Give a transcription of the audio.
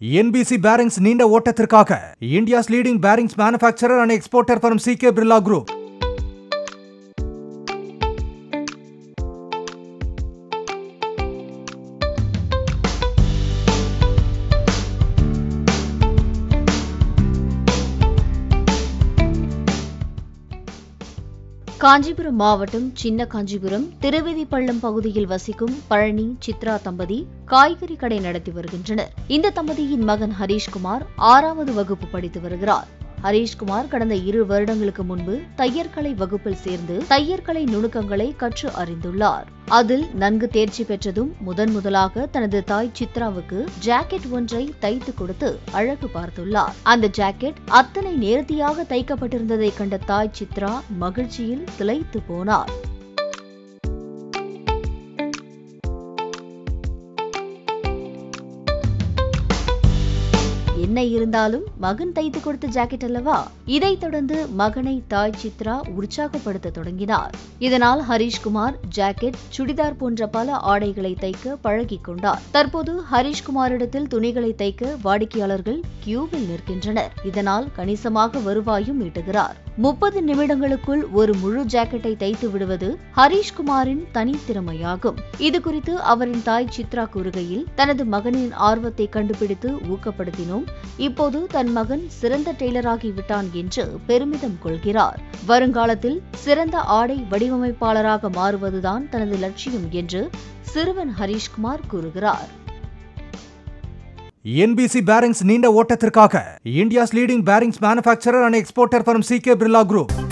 NBC bearings நீண்ட ஓட்டத்திற்காக India's leading bearings manufacturer and exporter from C K Birla group Kanchipuram மாவட்டம் சின்ன காஞ்சிபுரம் திருவிதிப்பள்ளம் பகுதியில் வசிக்கும் பழனி சித்ரா தம்பதி காய்கறி கடை நடத்தி வருகின்றனர் இந்த தம்பதியின் மகன் ஹரீஷ்குமார் ஆறாவது வகுப்பு படித்து வருகிறார் ஹரீஷ்குமார் கடந்த இரு வருடங்களுக்கு முன்பு தையற்கலை வகுப்பில் சேர்ந்து தையற்கலை நுணுக்கங்களை கற்று அறிந்துள்ளார் அதில் நன்கு தேர்ச்சி பெற்றதும் முதன் முதலாக தனது தாய் சித்ராவுக்கு ஜாக்கெட் ஒன்றை தைத்து கொடுத்து அழகு பார்த்துள்ளார் அந்த ஜாக்கெட் அத்தனை நேர்த்தியாக தைக்கப்பட்டிருந்ததை கண்ட தாய் சித்ரா மகிழ்ச்சியில் திளைத்து போனார் என்ன இருந்தாலும் மகன் தைத்து கொடுத்த ஜாக்கெட் அல்லவா இதைத் தொடர்ந்து மகனை தாய் சித்ரா உற்சாகப்படுத்த தொடங்கினார் இதனால் ஹரீஷ்குமார் ஜாக்கெட் சுடிதார் போன்ற பல ஆடைகளை தைக்க பழகிக் கொண்டார் தற்போது ஹரீஷ்குமாரிடத்தில் துணிகளை தைக்க வாடிக்கையாளர்கள் கியூவில் நிற்கின்றனர் இதனால் கணிசமாக வருவாயும் ஈட்டுகிறார் முப்பது நிமிடங்களுக்குள் ஒரு முழு ஜாக்கெட்டை தைத்து விடுவது ஹரீஷ்குமாரின் தனித்திறமையாகும் இது குறித்து அவரின் தாய் சித்ரா கூறுகையில் தனது மகனின் ஆர்வத்தை கண்டுபிடித்து ஊக்கப்படுத்தினோம் இப்போது தன் மகன் சிறந்த டெய்லராகி விட்டான் என்று பெருமிதம் கொள்கிறார் வருங்காலத்தில் சிறந்த ஆடை வடிவமைப்பாளராக மாறுவதுதான் தனது லட்சியம் என்று சிறுவன் ஹரீஷ்குமார் கூறுகிறார் என்பிசி பேரிங்ஸ் நீண்ட ஓட்டத்திற்காக India's leading bearings manufacturer and exporter from C K Birla group